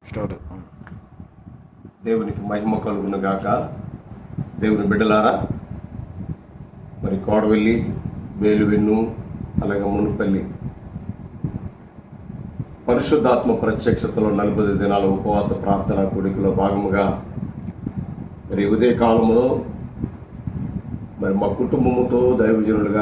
Start దేవునికి మహిమ కలుగును గాక దేవుని బిడ్డలారా మరి కోడవెల్లి వేలువెన్ను అలాగే మునుపల్లి పరిశుద్ధాత్మ ప్రత్యక్షతలో నలభై దినాల ఉపవాస ప్రార్థన కూడికలో భాగముగా మరి ఉదయ కాలంలో మరి మా కుటుంబముతో దైవజనులుగా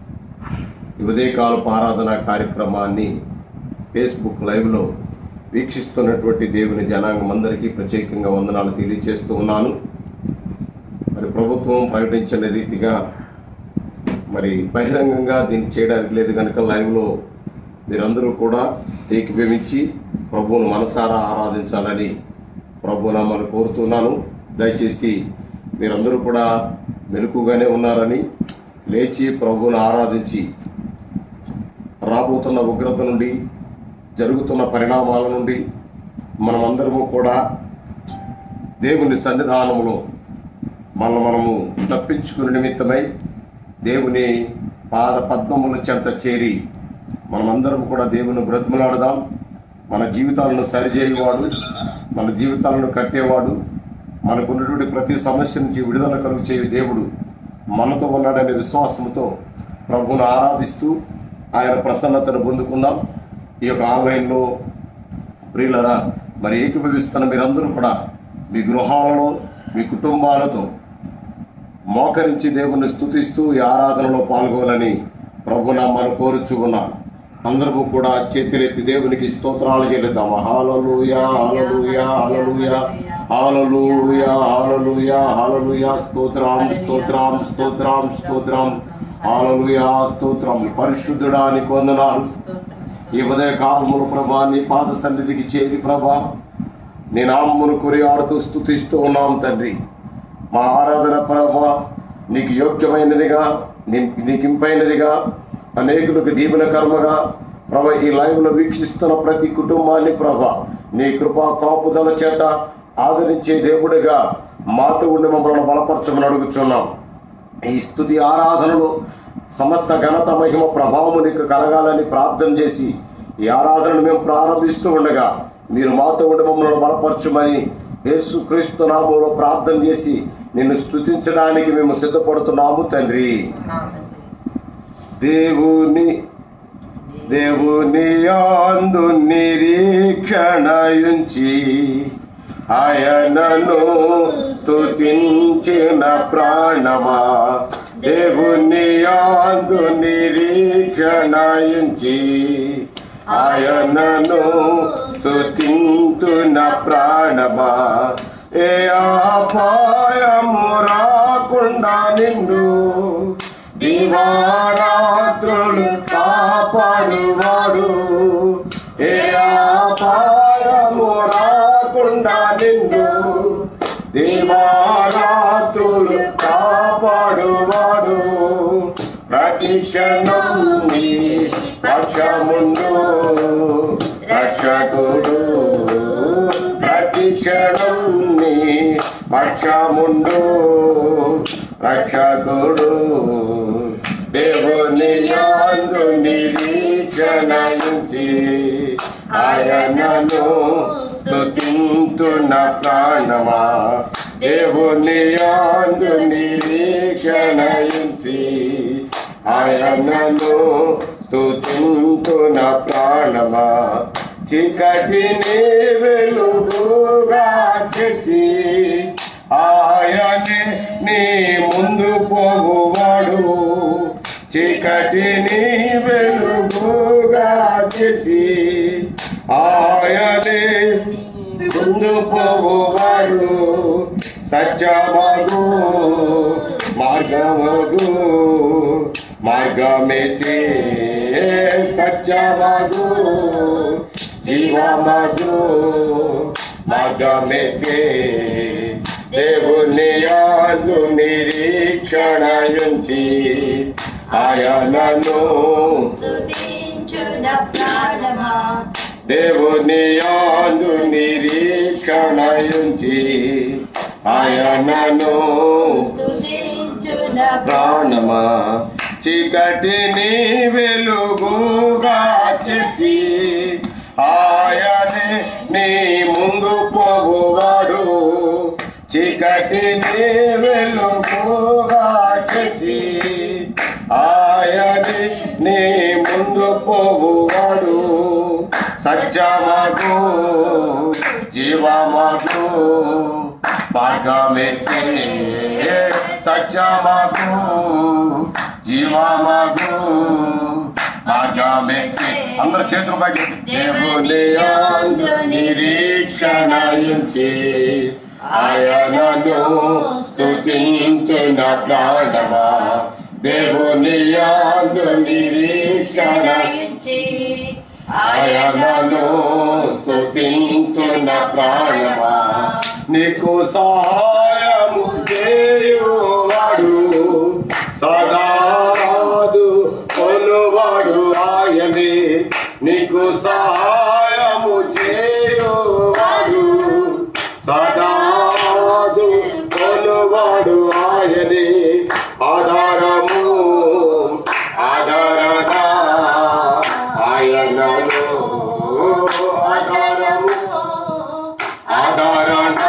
ఈ ఉదయకాలపు ఆరాధన కార్యక్రమాన్ని ఫేస్బుక్ లైవ్లో వీక్షిస్తున్నటువంటి దేవుని జనాంగం అందరికీ ప్రత్యేకంగా వందనాలు తెలియజేస్తూ ఉన్నాను మరి ప్రభుత్వం ప్రకటించిన రీతిగా మరి బహిరంగంగా దీన్ని చేయడానికి లేదు కనుక లైవ్లో మీరందరూ కూడా ఏకీభవించి ప్రభువును మనసారా ఆరాధించాలని ప్రభునామాను కోరుతున్నాను దయచేసి మీరందరూ కూడా మెలకుగానే ఉన్నారని లేచి ప్రభువును ఆరాధించి రాబోతున్న ఉగ్రత నుండి జరుగుతున్న పరిణామాల నుండి మనమందరము కూడా దేవుని సన్నిధానములో మన మనము తప్పించుకునే నిమిత్తమై దేవుని పాద పద్మముల చెంత చేరి మనమందరం కూడా దేవుని బ్రతిమలాడదాం మన జీవితాలను సరిచేయవాడు మన జీవితాలను కట్టేవాడు మనకున్నటువంటి ప్రతి సమస్య నుంచి విడుదల కలుగు చేయు దేవుడు మనతో ఉన్నాడనే విశ్వాసంతో ప్రభువును ఆరాధిస్తూ ఆయన ప్రసన్నతను పొందుకుందాం ఈ యొక్క ఆన్లైన్లో ప్రియులరా మరి ఏకీభవిస్తున్న మీరందరూ కూడా మీ గృహాలలో మీ కుటుంబాలతో మోకరించి దేవుణ్ణి స్తుతిస్తూ ఈ ఆరాధనలో పాల్గొనాలని ప్రభునామాను కోరుచు ఉన్నాను అందరము కూడా చేతులెత్తి దేవునికి స్తోత్రాలు చెల్లిద్దాం hallelujah hallelujah hallelujah hallelujah hallelujah hallelujah స్తోత్రం స్తోత్రం స్తోత్రం స్తోత్రం హాలలుయా స్తోత్రం పరిశుద్ధుడానికి వందనాలు ఈ ఉదయ కాలములు ప్రభా నీ పాద సన్నిధికి చేరి ప్రభా నీ నామమును కొరియాడుతూ స్తుతిస్తూ ఉన్నాం తండ్రి మా ఆరాధన ప్రభా నీకు యోగ్యమైనదిగా నీ- నీకు ఇంపైనదిగా అనేకులకు దీవెన కర్మగా ప్రభ ఈ లైవ్లో వీక్షిస్తున్న ప్రతి కుటుంబాన్ని ప్రభ నీ కృపా కాపుదల చేత ఆదరించే దేవుడిగా మాతో ఉండి మమ్మల్ని బలపరచమని అడుగుచున్నాం ఈ స్థుతి ఆరాధనలో సమస్త ఘనత మహిమ ప్రభావము నీకు కలగాలని ప్రార్థన చేసి ఈ ఆరాధనను మేము ప్రారంభిస్తూ ఉండగా మీరు మాతో ఉండి మమ్మల్ని బలపరచమని యేసు క్రీస్తు నామంలో ప్రార్థన చేసి నిన్ను స్థుతించడానికి మేము సిద్ధపడుతున్నాము తండ్రి దేవుని దేవుని యాందు నిరీక్షణయుంచి ఆయనను స్తుతించిన ప్రాణమా దేవుని యాందు నిరీక్షణయుంచి ఆయనను స్తుతింతున్న ప్రాణమా ఏ ఆపాయము రాకుండా నిన్ను దివారాత్రులు కాపాడువాడు ఏ ఆపాయము రాకుండా నిన్ను దివారాత్రులు కాపాడువాడు ప్రతి క్షణం నీ పక్షముందు రక్షకుడు ప్రతి క్షణం నీ పక్షముండు రక్షకుడు దేవుని యాందు నిరీక్షణయుంచి ఆయనను స్తుతింతున్న ప్రాణమా దేవుని యాందు నిరీక్షణయుంచి ఆయనను స్తుతింతున్న ప్రాణమా చీకటిని వెలుగుగా చేసి ఆయనే నీ ముందు పోగువాడు చీకటిని వెలుగుగా చేసి ఆయనే ముందు పోగువాడు సత్యమగు మార్గమగు మార్గమేసి సత్యమగు జీవమగు మార్గమేసి దేవుని యాందు నిరీక్షణయుంచి ఆయనను స్తుతించున ప్రాణమా దేవుని యాందు నిరీక్షణయుంచి ఆయనను స్తుతించున ప్రాణమా చీకటిని వెలుగుగా చేసి ఆయనే నీ ముందు ముందు పోవువాడు చీకటిని వెలుగుగా చేసి ఆయని నీ ముందు పోవువాడు సత్యమగు జీవమగు మార్గమేసే సత్యమగు జీవమగు మార్గమేసే అందరు చేతులు పైకి దేవుని యందు నిరీక్షణ ఉంచి ఆయనను స్తుతించిన ప్రాణమా దేవుని యందు నిరీక్షణ ఆయనను స్తుతించిన ప్రాణమా నీకు సహాయము చేయువాడు సదారాదు కొనువాడు ఆయనే నీకు సహాయము చేయువాడు సదాదు కొనువాడు ఆయనే ఆధారము ఆధారణ ఆయనలో ఆధారము ఆధారణ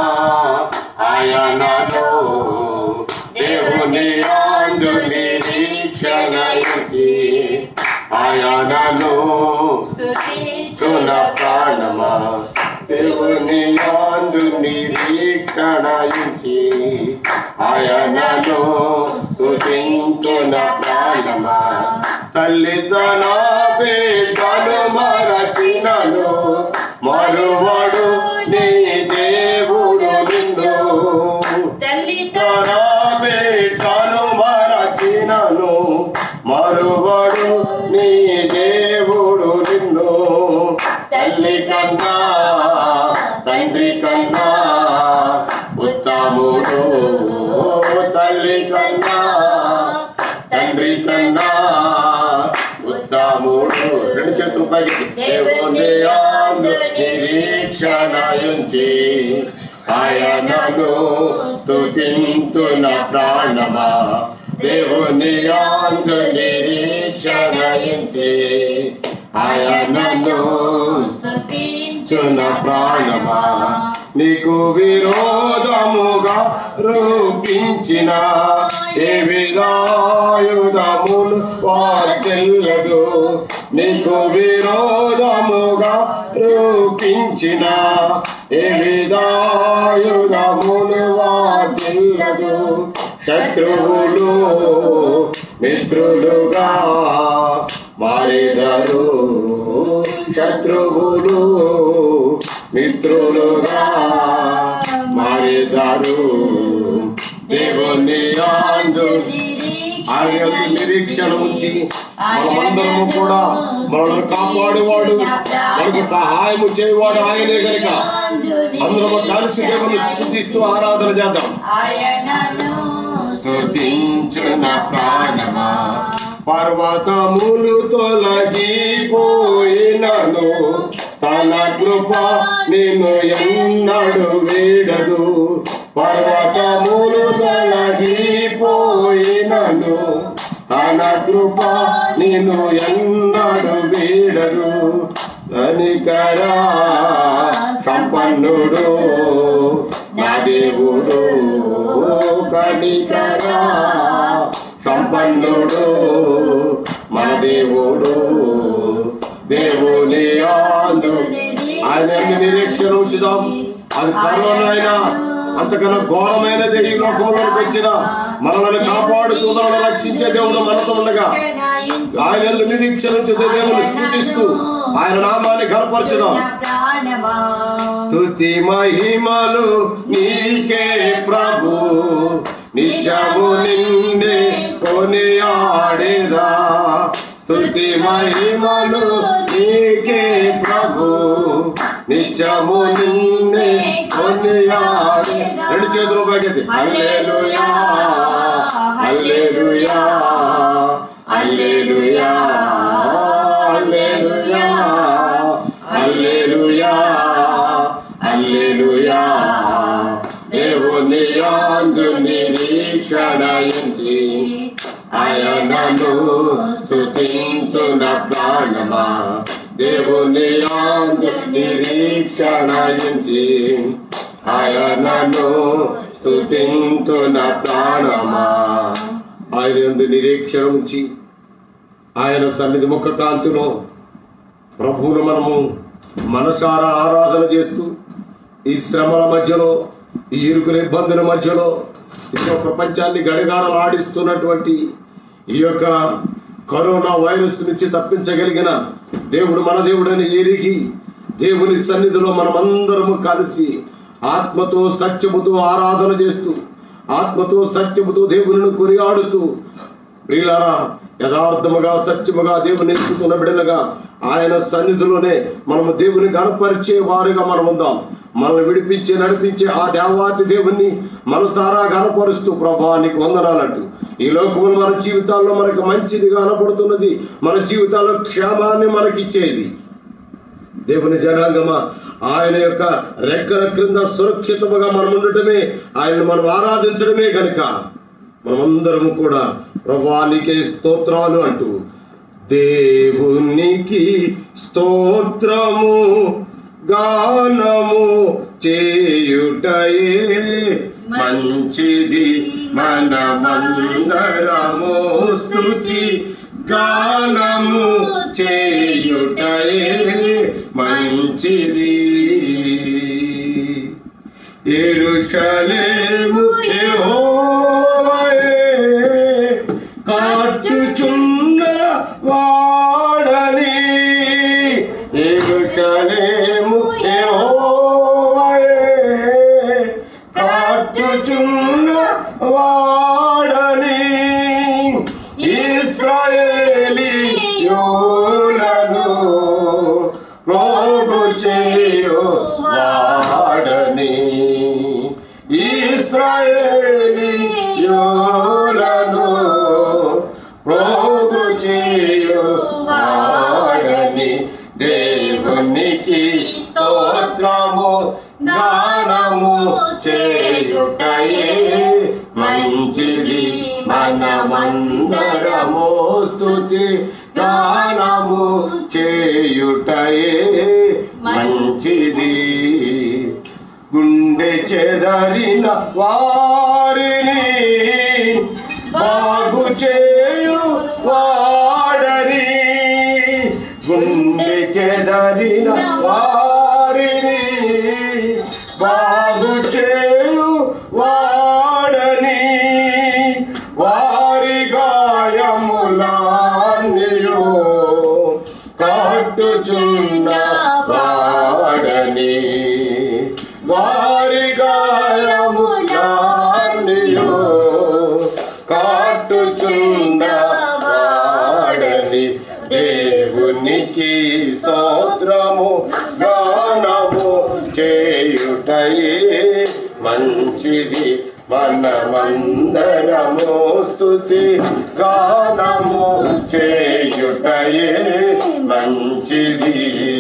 ఆయనలో దేవుని ఆండు నిరీక్షణ ఇచ్చి ఆయనను చున ప్రాణమా దేవుని ఆండు నిరీక్షణ ఇచ్చి ఆయనను స్తుతించున ప్రాణమా తల్లి తన బిడ్డను మరచినను మరువడు నీ దేవుడు నిన్ను తన బిడ్డను మరచినను మరువడు నీ దేవుడు నిన్ను తల్లి కన్నా తండ్రి కన్నా ఉత్తముడు తల్లి కన్నా తండ్రి కన్నా ఉత్తముడు రెండు చేతులు పైకి దేవుని ఆందు నిరీక్షణ ఉంచి ఆయనను స్తుతింతున్న ప్రాణమా దేవుని ఆందు నిరీక్షణ ఉంచి ఆయనను చున ప్రాణమా నీకు విరోధముగా రూపించిన ఏ విధాయుధములు వార్తిల్లదు నీకు విరోధముగా రూపించిన ఏ విధాయుధములు వార్తిల్లదు శత్రువులు మిత్రులుగా మారిదరు శత్రువులు మిత్రులుగా మారిదారు దేవుని ఆందు ఆయన యొక్క నిరీక్షణ ఉంచి మనమందరము కూడా మనల్ని కాపాడేవాడు మనకు సహాయము చేయవాడు ఆయనే కనుక అందరము కలిసి దేవుని స్థుతిస్తూ ఆరాధన చేద్దాం స్తుతించున ప్రాణమా పర్వతములు తొలగిపోయినను తన కృప నిన్ను ఎన్నడు వీడదు పర్వతములు తొలగిపోయినను తన కృప నిన్ను ఎన్నడు వీడదు ధనికరా సంపన్నుడు నా దేవుడు కనికరా సంపన్నుడు మన దేవుడు దేవుని ఆందు ఆయన నిరీక్షణ ఉంచుదాం అది కరోనా అయినా అంతకన్నా ఘోరమైనది ఈ లోకంలోకి వచ్చిన మనల్ని కాపాడుతూ మనల్ని రక్షించే దేవుడు మనతో ఉండగా ఆయన ఎందు నిరీక్షణ ఉంచే దేవుని స్థుతిస్తూ ఆయన నామాన్ని కనపరచుదాం స్తుతి మహిమలు నీకే ప్రభు నిజము నిన్నే కొనియాడేదా స్తుతి మహిమలు నీకే ప్రభు నిజము నిన్నే కొనియాడే రెండు చేతులు పైకెత్తి హల్లెలూయా హల్లెలూయా హల్లెలూయా హల్లెలూయా హల్లెలూయా హల్లెలూయా దేవుని యాందు నిరీక్షణ ఎంచి ఆయనను స్తుతించున ప్రాణమా దేవుని యాందు నిరీక్షణ ఉంచి ఆయనను స్తుతించున ప్రాణమా ఆయన యందు నిరీక్షణ ఉంచి ఆయన సన్నిధి ముఖ కాంతిలో ప్రభువును మనము మనసారా ఆరాధన చేస్తూ ఈ శ్రమల మధ్యలో ఈ ఇరుకుల ఇబ్బందుల మధ్యలో ఇతర ప్రపంచాన్ని గడిగాడలాడిస్తున్నటువంటి ఈ యొక్క కరోనా వైరస్ నుంచి తప్పించగలిగిన దేవుడు మన దేవుడని ఎరిగి దేవుని సన్నిధిలో మనమందరము కలిసి ఆత్మతో సత్యముతో ఆరాధన చేస్తూ ఆత్మతో సత్యముతో దేవుని కొనియాడుతూ ప్రియులారా యథార్థముగా సత్యముగా దేవుని ఎత్తుకున్న బిడలుగా ఆయన సన్నిధిలోనే మనము దేవుని గనపరిచే వారుగా మనం ఉందాం మనల్ని విడిపించే నడిపించే ఆ దేవాతి దేవుణ్ణి మనసారా గనపరుస్తూ ప్రభా నీకు వందనాలంటూ ఈ లోకములు మన జీవితాల్లో మనకు మంచిది కనపడుతున్నది మన జీవితాల్లో క్షేమాన్ని మనకిచ్చేది దేవుని జనాంగమా ఆయన యొక్క రెక్కల క్రింద సురక్షితముగా మనం ఉండటమే ఆయన్ని మనం ఆరాధించడమే కనుక మనమందరం కూడా ప్రభానికి స్తోత్రాలు అంటూ దేవునికి స్తోత్రము గానము చేయుటయే మంచిది మనమందరము స్తుతి గానము చేయుటయే మంచిది ఎరుషలేము యెహోవాయే కాటుచున్న వాడని ఎరుషలేము యెహోవాయే కాటుచున్న వాడని ఇస్రాయేలీయులను రోగు చేయు వాడని ఇస్రాయేలీయులను రోగు చేయు వాడని దేవునికి స్తోత్రము గానము చేయుటయే మంచిది మనమందరము స్తుతి గానము చేయుటయే మంచిది గుండె చెదరిన వారిని బాగు చేయు వాడని గుండె చెదరిన వారిని బాగు చేయు వాడని వారి గాయములాన్నియో కట్టుచున్న వాడని వారి గాయములాన్నియో కాటుచున్న వాడని దేవునికి స్తోత్రము గానము చేయుటయే మంచిది మనమందరము స్తుతి గానము చేయుటయే మంచిది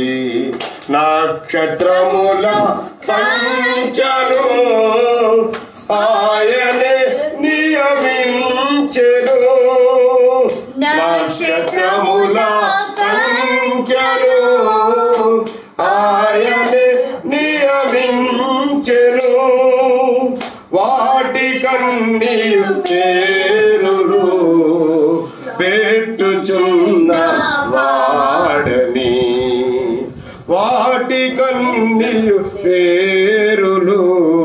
నక్షత్రముల సంఖ్యను ఆయనే నియమించెను నక్షత్రముల సంఖ్యను ఆయనే నియమించెను వాటి కన్నీ పేరులు పెట్టుచున్న వాడని వాటి కన్నీ పేరులు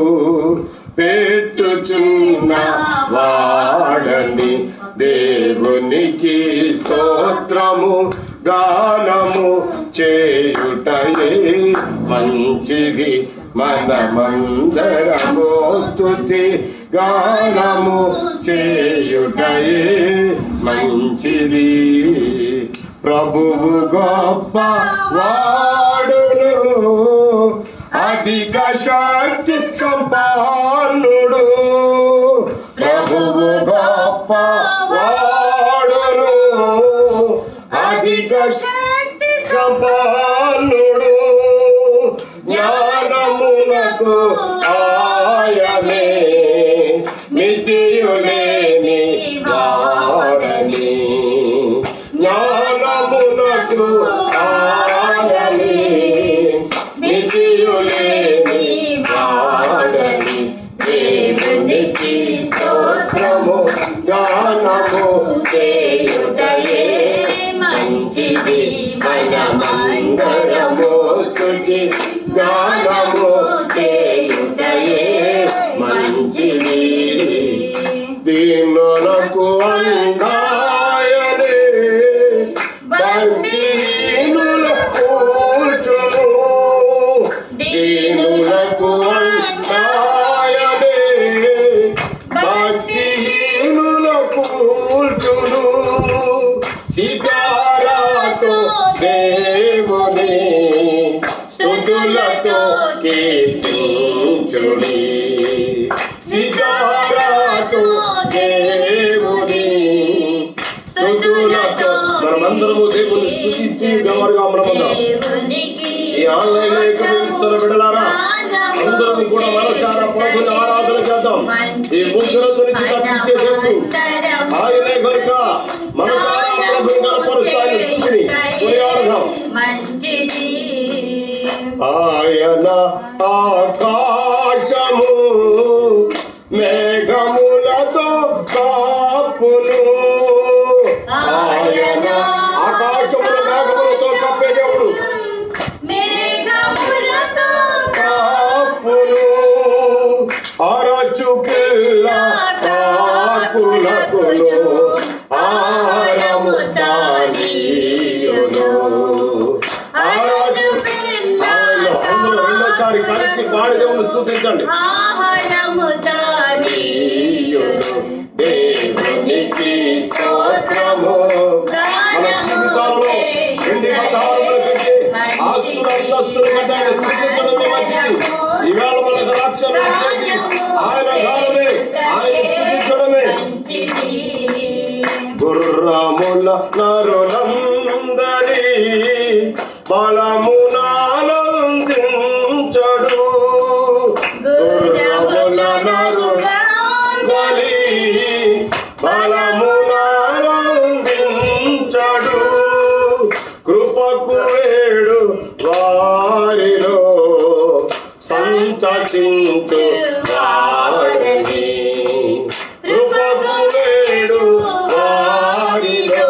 పెట్టుచున్న వాడని దేవునికి స్తోత్రము గానము చేయుటయే మంచిది మనమందరము స్తుతి గానము చేయుటయే మంచిది ప్రభువు గొప్ప వాడును అధిక శక్తి సంపన్నుడు ప్రభువు గొప్ప వాడును అధిక శక్తి సంపన్నుడు జ్ఞానమునకు ఆయనే మితియులేని వాడని జ్ఞానమునకు కీర్తించుడి సిగారాతో దేవుని స్తుతులతో మనమందరము దేవుని స్తుతించి గమరుగా మనమందరం దేవునికి ఈ ఆన్లైన్ లో ఇక్కడ ఇస్తున్న బిడ్డలారా అందరం కూడా మనసారా ప్రభుని ఆరాధన చేద్దాం ఈ ముగ్గురతో నుంచి తప్పించే దేవుడు ఆయనే కనుక మనసారా ప్రభుని కనపరుస్తాయి స్థుతిని కొనియాడదాం మంచిది ఆయన ఆకాశము మేఘములతో కాపును ఆయన ఆకాశముల మేఘములతో కప్పే దేవుడు మేఘములతో కాపును అరచు పిల్ల కాకులకును ఆరము తానీయును అరచు పిల్ల అందరూ రెండోసారి కలిసి పాడి దేవుని స్తుతించండి ఆహారము నీయును దేవునికి స్తోత్రము మన జీవితాలలో వెండి బంగారముల కంటే ఆస్తుల అంతస్తుల కంటే ఆయన స్థుతించడమే మంచిది ఈవేళ మనకు రక్షణ ఇచ్చేది ఆయన గానమే ఆయన స్థుతించడమే గుర్రముల నరులందరి బలమునానందించడు గుర్రముల నరులందరి బలమునానందించడు కృపకు వేడు వారిలో సంతసించు వాడని కృపకు వేడు వారిలో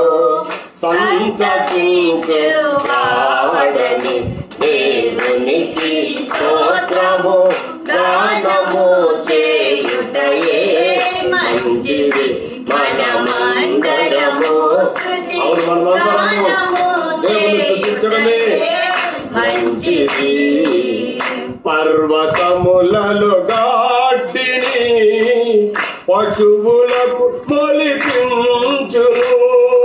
సంతసించు వాడని దేవునికి స్తోత్రము గానము చేయుటయే మంచిది మనమందరము అవును మనమందరము దేవుని స్తుతించడమే మంచిది పర్వతములలో గాడ్డిని పశువులకు మొలిపించును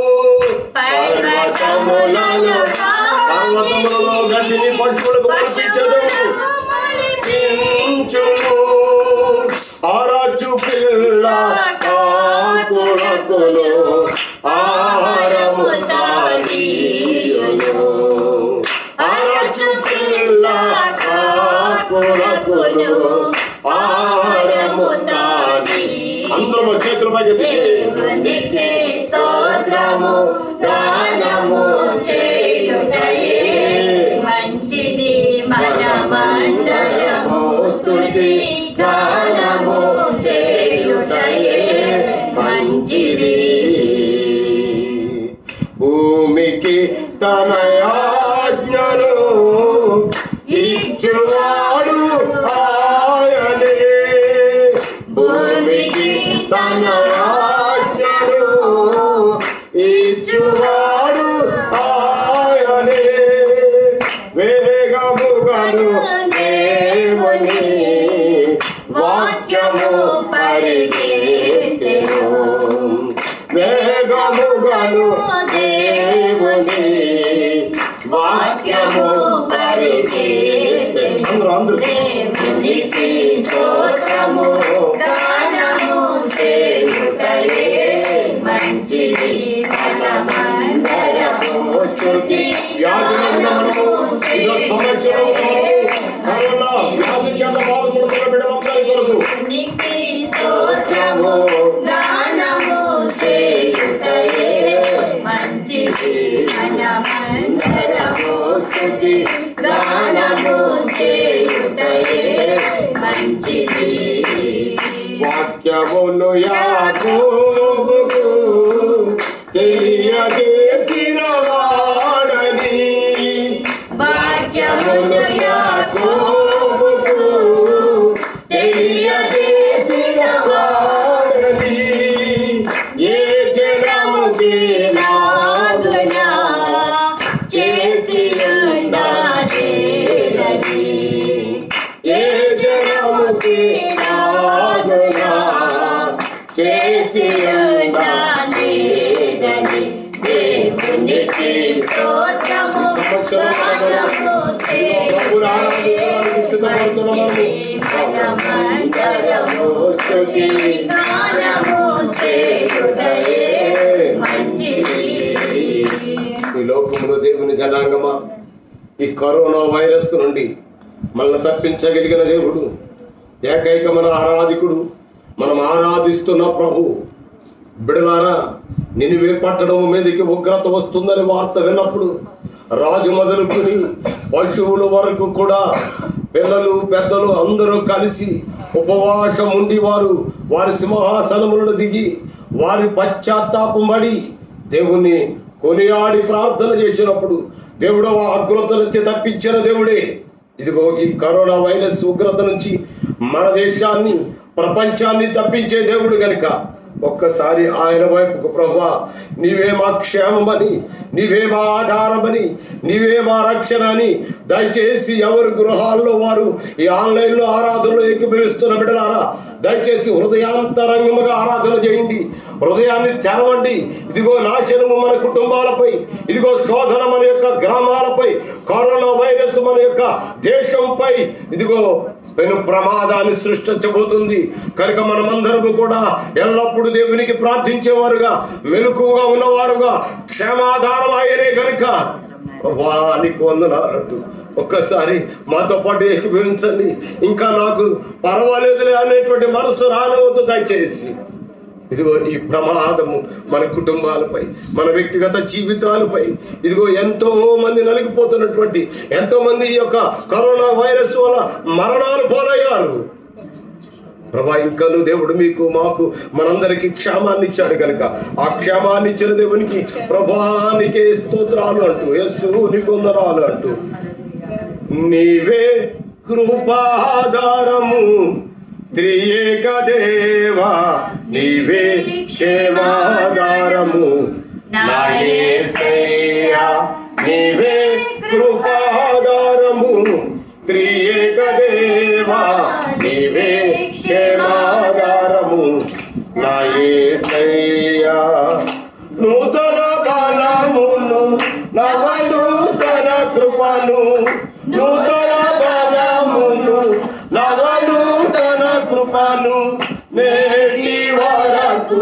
పర్వతములలో పర్వతములలో గడ్డిని పశువులకు మొలిపించదు పించును అరచు పిల్ల కాకులకును ఆహారము తానీయును అరచు పిల్ల కాకులకును ఆహారము తాని అందరము చేతుల పైకి దేవునికి స్తోత్రము గానము చేయుటయే మంచిది మనమందరము స్తుతి గానము చేయుటయే మంచిది భూమికి తన ఆజ్ఞను ఇచ్చువాడు ఆయనే భూమికి తన ఆజ్ఞను ఇచ్చువాడు ఆయనే వేగముగను దేవుని వాక్యము పరిగెత్తెను వేగముగను దేవుని వాక్యము పరిగెత్తెను అందరూ అందరూ దేవునికి స్తోత్రము గానము చేయుటయే మంచిది మనమందరము స్తుతి వ్యాధులను ఇదో సమస్యలు కరోనా వ్యాధి చేత బాధపడుతున్న బిడ్డలందరి కొరకు దేవునికి స్తోత్రము గానము చేయుటయే మంచిది మనమందరము స్తుతి గానము చేయుటయే మంచిది వాక్యమును యాకోబుకు తెలియజేసిన వాడని వాక్యమును యాకోబుకు తెలియజేసిన వాడని ఏ జనముకి నాగునా చేసి ఉండాలి ఏ జనముకి నాగునా చేసి ఉండాలి దేవునికి స్తోత్రము ఈ సంవత్సరం గానము ప్రభువుని ఆరాధించడానికి సిద్ధపడుతున్నాము మనమందరము స్తుతి గానము చేయుటయే మంచిది ఈ లోకములో దేవుని జనాంగమా ఈ కరోనా వైరస్ నుండి మనల్ని తప్పించగలిగిన దేవుడు ఏకైక మన ఆరాధికుడు మనం ఆరాధిస్తున్న ప్రభు బిడలారా నినివే పట్టడం మీదకి ఉగ్రత వస్తుందని వార్త విన్నప్పుడు రాజు మొదలుకుని పశువుల వరకు కూడా పిల్లలు పెద్దలు అందరూ కలిసి ఉపవాసం ఉండి వారు వారి సింహాసనములను దిగి వారి పశ్చాత్తాపం పడి దేవుణ్ణి కొనియాడి ప్రార్థన చేసినప్పుడు దేవుడు ఆ ఉగ్రత నుంచి తప్పించిన దేవుడే ఇదిగో ఈ కరోనా వైరస్ ఉగ్రత నుంచి మన దేశాన్ని ప్రపంచాన్ని తప్పించే దేవుడు గనుక ఒక్కసారి ఆయన వైపుకు ప్రభా నీవే మా క్షేమమని నీవే మా ఆధారమని నీవే మా రక్షణ అని దయచేసి ఎవరి గృహాల్లో వారు ఈ ఆన్లైన్లో ఆరాధనలో ఏకీభవిస్తున్న బిడ్డలారా దయచేసి హృదయాంతరంగముగా ఆరాధన చేయండి హృదయాన్ని తెరవండి ఇదిగో నాశనము మన కుటుంబాలపై ఇదిగో శోధన మన యొక్క గ్రామాలపై కరోనా వైరస్ మన యొక్క దేశంపై ఇదిగో పెను ప్రమాదాన్ని సృష్టించబోతుంది కనుక మనమందరము కూడా ఎల్లప్పుడూ దేవునికి ప్రార్థించేవారుగా మెలకువగా ఉన్నవారుగా క్షేమాధారం ఆయనే కనుక వానికి వందనాలంటూ ఒక్కసారి మాతో పాటు ఏకీభవించండి ఇంకా నాకు పర్వాలేదులే అనేటువంటి మనసు రానవద్దు దయచేసి ఇదిగో ఈ ప్రమాదము మన కుటుంబాలపై మన వ్యక్తిగత జీవితాలపై ఇదిగో ఎంతో మంది నలిగిపోతున్నటువంటి ఎంతో మంది ఈ యొక్క కరోనా వైరస్ వల్ల మరణాలు పోలయ్యారు ప్రభా ఇంకను దేవుడు మీకు మాకు మనందరికి క్షేమాన్ని ఇచ్చాడు కనుక ఆ క్షేమాన్ని ఇచ్చిన దేవునికి ప్రభానికే స్తోత్రాలు అంటూ యస్సు నికొందరాలు అంటూ నీవే కృపాధారము త్రియేక దేవా నీవే క్షేమాధారము నా యేసయ్యా నీవే కృపాధారము త్రియేక దేవా నీవే క్షేమాధారము నా యేసయ్యా నూతన బలమును నవనూతన కృపను నూతన బలమును నవనూతన కృపను నేటి వరకు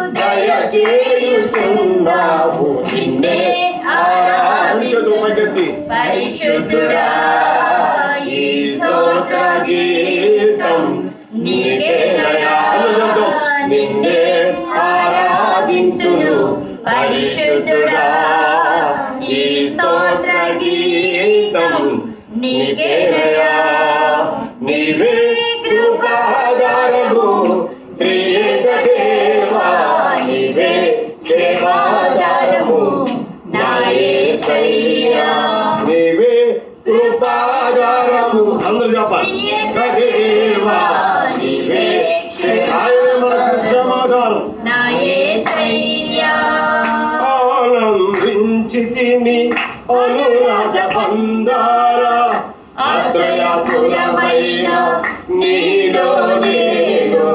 దయచేయుచున్నావు నిన్నే ఆరాధించదు పద్ధతి పరిశుద్ధుడా ఈ స్తోత్ర గీతం నీకేనయా నిన్నే ఆరాధించును పరిశుద్ధుడా ఈ స్తోత్ర గీతం నీకేనయా నీవే కృపాగారము త్రియేక దేవా నీవే సేవాగారము నా యేసయ్యా నీవే కృపాగారము అందరూ చెప్పాలి త్రియేక దేవా నీవే సే- ఆయనే మనకు క్షమాధానం నా యేసయ్యా ఆనందించి తిని అనురాగ బందార ఆశ్రయపురమైన నీలో నేను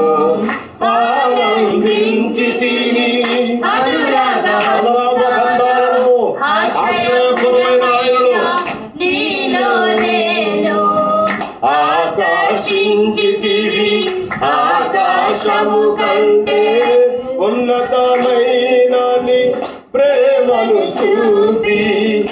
ఆనందించి తిని అనురాగ అనురాగ బందారము ఆశ్రయపురమైన ఆయనలో నీలో నేను ఆకాశించితివి ఆకాశము కంటే ఉన్నతమైన నీ ప్రేమను చూపి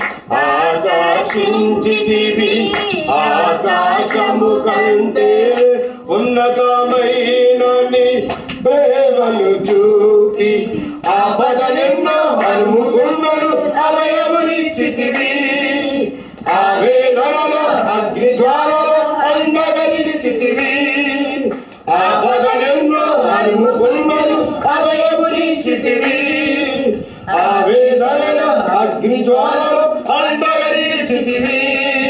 ఆకాశించితివి ఆకాశము కంటే ఉన్నతమైన నీ ప్రేమను చూపి ఆపదలెన్నో అనుముకున్నను అవయవనిచ్చితివి ఆ వేదనలో అగ్ని జ్వాలలో అండగలిచితివి ఆ పదలెన్నో అనుకున్నను అభయమునిచ్చితివి ఆ వేదనలో అగ్ని జ్వాలలో అండగలిచితివి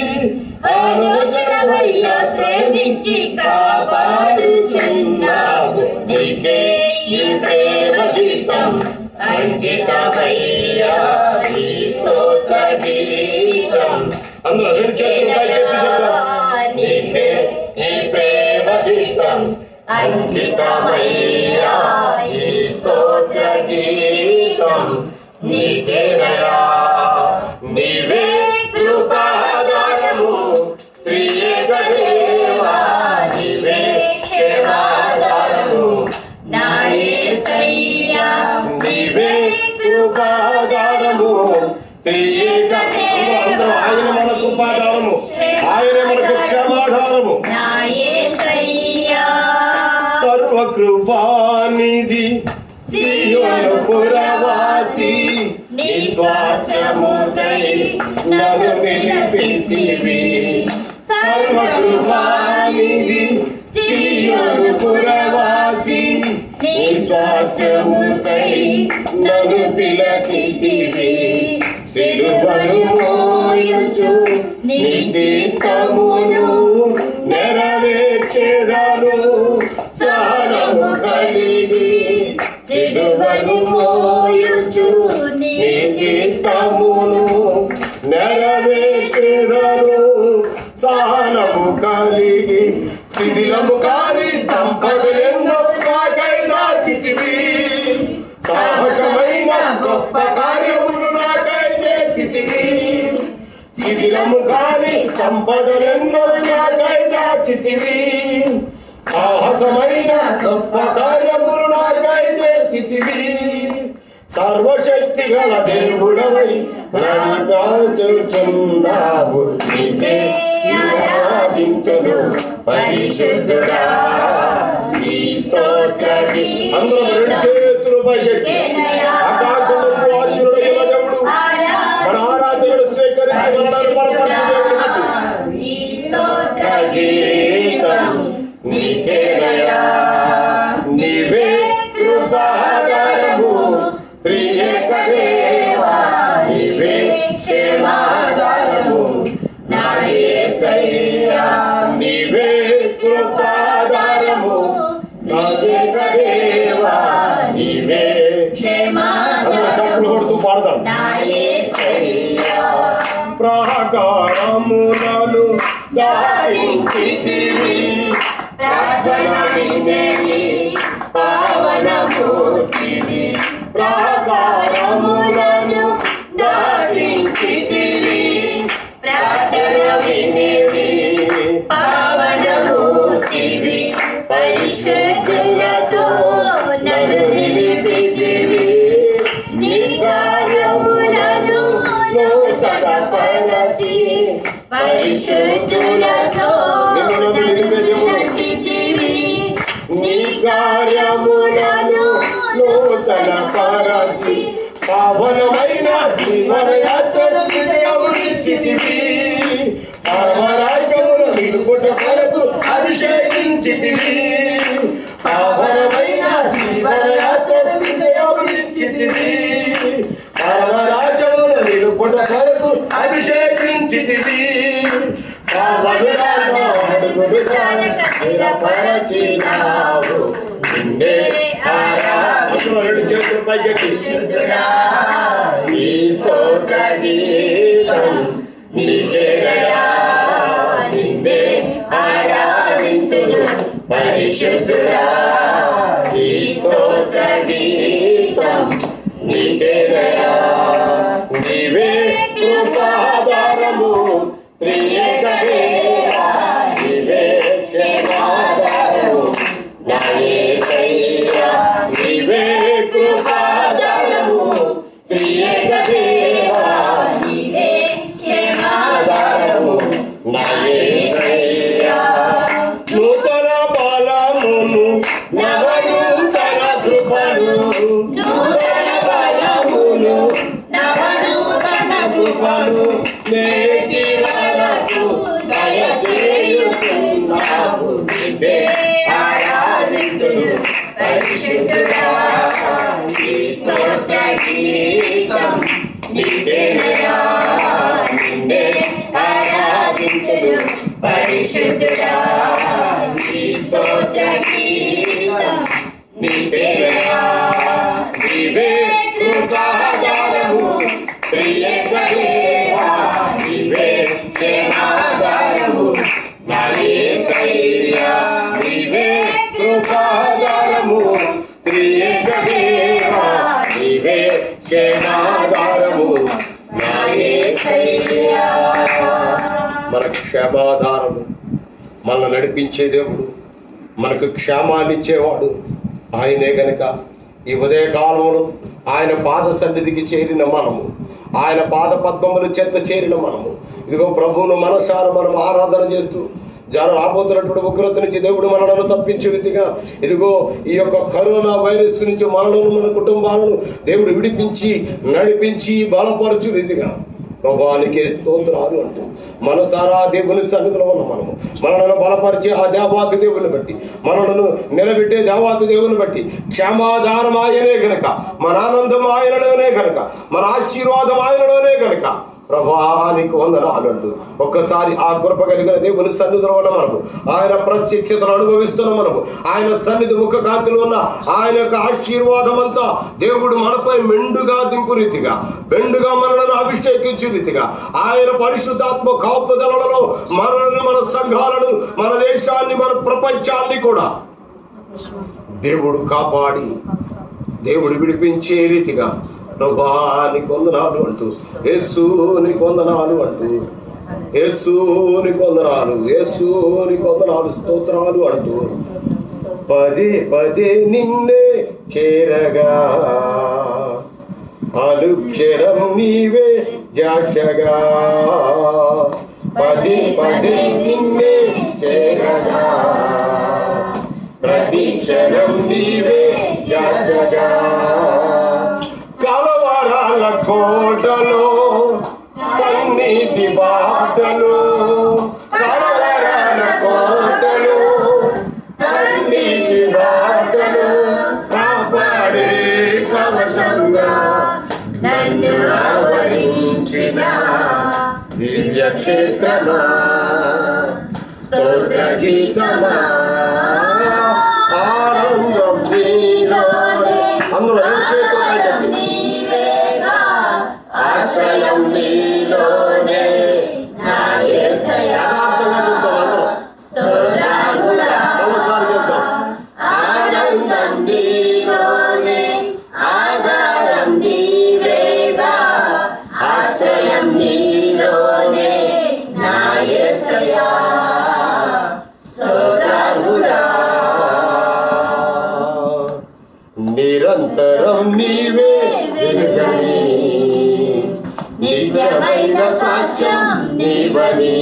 ఆలోచనవయ్యా శ్రమించి కాపాడుచున్నావు నీకే ఈ ప్రేమ గీతం అంకితమయ్యా ఈ స్తోత్ర గీతం అందులో రెండు చేతులు పై చేతులు చెప్తాం నీకే ఈ ప్రేమ గీతం అంకితమయ్యా ఈ స్తోత్ర గీతం నీకేనయా నీవే కృపాదారము త్రియేక దేవా సమాధానము నా యేసయ్యా సర్వకృపానిధి సియోను పురవాసి నీ శ్వాసముకై నన్ను నిలిపితివి సర్వకృపానిధి సియోను పురవాసి నీ స్వాస్థ్యముకై నన్ను పిలచితివి సిలువను మోయుచు నీ చిత్తమును నెరవేర్చెదను సహనము కలిగి సిలువను మోయుచు నీ చిత్తమును నెరవేర్చెదను సహనము కలిగి శిథిలము కాని సంపద ఎన్నో నాకై దాచితివి సాహసమైన గొప్ప కార్యములు నాకై చేసితివి శిథిలము కాని సంపదలెన్నో నాకై దాచితివి సాహసమైన గొప్ప కార్యములు నాకై చేసితివి సర్వశక్తి గల దేవుడవై నన్ను నీకే ఆరాధించును పరిశుద్ధుడా ఈ స్తోత్రది అందరూ రెండు చేతులు పైకెత్తి ఆకాశమందు ఆశ్చర్యుడైన దేవుడు మన ఆరాధనలు స్వీకరించి మనలను బలపరిచే దేవుడు ఈ స్తోత్ర గీతం నీకేనయా నీవే కృపాగారము ప్రియేక దేవా నీవే క్షేమాగారము నా యేసయ్యా నీవే కృపాగారము నాకేక దేవా నీవే అందరూ చప్పులు కొడుతూ పాడదాం నా యేసయ్యా ప్రాకారములను దాటించితివి ప్రార్థన వినేవి పావనమూర్తివి ప్రాకారములను దాటించితివి ప్రార్థన వినేవి పావనమూర్తివి పరిశుద్ధులతో నన్ను నిలిపితివి నీ కార్యములను నూతన పరచి పరిశుద్ధులతో నిలిపితివి నీ కార్యములను నూతన పరచి పావనమైన జీవన యాత్రను విజయమునిచ్చితివి పరమరాజ్యమును నిలుపుట కొరకు అభిషేకించితివి పావనమైన జీవన యాత్రను విజయమునిచ్చితివి పరమరాజ్యమును నిలుపుట కొరకు అభిషేకించితివి పావనుడాను అడుగుడు చాలక స్థిరపరచినావు నిన్నే ఆరాధన రెండు చేతులు పైకెత్తి ఈ స్తోత్ర గీతం నీకేనయా నిన్నే ఆరాధింతును పరిశుద్ధుడా ఈ స్తోత్ర గీతం నీకేనయా నీవే కృపాధారము ప్రియేక దేవా నీవే క్షేమాధారము నా యేసయ్యా నీవే కృపాధారము ప్రియేక దేవా నీవే క్షేమా ఆధారము నా యేసయ్యా నూతన బలమును నవనూతన కృపను నూతన బలమును నవనూతన కృపను నేటి వరకు దయచేయుచున్నావు నిన్నే ఆరాధించును పరిశుద్ధుడా ఈ స్తోత్ర గీతం నీకేనయా నిన్నే ఆరాధించును పరిశుద్ధుడా ఈ స్తోత్ర గీతం నీకేనయా నీవే కృపాగారము ప్రియేక దేవా నీవే క్షేమాగారము నా యేసయ్యా నీవే కృపాగారము ప్రియేక దేవా నీవే క్షేమాగారము నా యేసయ్యా మనకు క్షేమాధారము మనల్ని నడిపించే దేవుడు మనకు క్షేమాన్ని ఇచ్చేవాడు ఆయనే గనుక ఈ ఉదయ కాలంలో ఆయన పాద సన్నిధికి చేరిన మనము ఆయన పాద పద్మముల చెత్త చేరిన మనము ఇదిగో ప్రభువును మనసారా మనం ఆరాధన చేస్తూ జర రాబోతున్నటువంటి ఉగ్రత నుంచి దేవుడు మనలను తప్పించే రీతిగా ఇదిగో ఈ యొక్క కరోనా వైరస్ నుంచి మనలను మన కుటుంబాలను దేవుడు విడిపించి నడిపించి బలపరచు రీతిగా ప్రభానికే స్తోత్రాలు అంటూ మనసారా దేవుని సన్నిధిలో ఉన్న మనము మనలను బలపరిచే ఆ దేవాతి దేవుని బట్టి మనలను నిలబెట్టే దేవాతి దేవుని బట్టి క్షమాధానం ఆయనే గనక మన ఆనందం ఆయనలోనే గనక మన ఆశీర్వాదం ఆయనలోనే గనక ప్రభానికి వందనాలు అంటూ ఒక్కసారి ఆ కృప కలిగిన దేవుని సన్నిధిలో ఉన్న మనకు ఆయన ప్రత్యక్షతను అనుభవిస్తున్న మనకు ఆయన సన్నిధి ముఖ కాంతిలో ఉన్న ఆయన యొక్క ఆశీర్వాదం అంతా దేవుడు మనపై మెండుగా దింపు రీతిగా మెండుగా మనలను అభిషేకించు రీతిగా ఆయన పరిశుద్ధాత్మ కాపుదలలో మనలను మన సంఘాలను మన దేశాన్ని మన ప్రపంచాన్ని కూడా దేవుడు కాపాడి దేవుడు విడిపించే రీతిగా ప్రభాని కొందనాలు అంటూ యేసుని కొందనాలు అంటూ యేసుని కొందనాలు యేసుని కొందనాలు స్తోత్రాలు అంటూ పదే పదే నిన్నే చేరగా అనుక్షణం నీవే జాషగా పదే పదే నిన్నే చేరగా ప్రతి క్షణం నీవే జాతగా కలవరాల కోటలో కన్నీటి బాటలో కలవరాల కోటలో కన్నీటి బాటలో కాపాడే కవచంగా నన్ను ఆవరించిన దివ్య క్షేత్రమా స్తోత్ర గీతమా ఆనందం నీలోనే అందులో ఏం చేతులు నీవేగా ఆశ్రయం నీలోనే నా యేసయ్యా యథార్థంగా చెప్తాం అందరం స్తోత్రములా మరోసారి చెప్తాం ఆనందం నీలోనే ఆధారం నీవేగా ఆశ్రయం నీలోనే నా యేసయ్యా స్తోత్రములా నిరంతరం నీవే వెలుగని నిత్యమైన సాక్ష్యం నీవని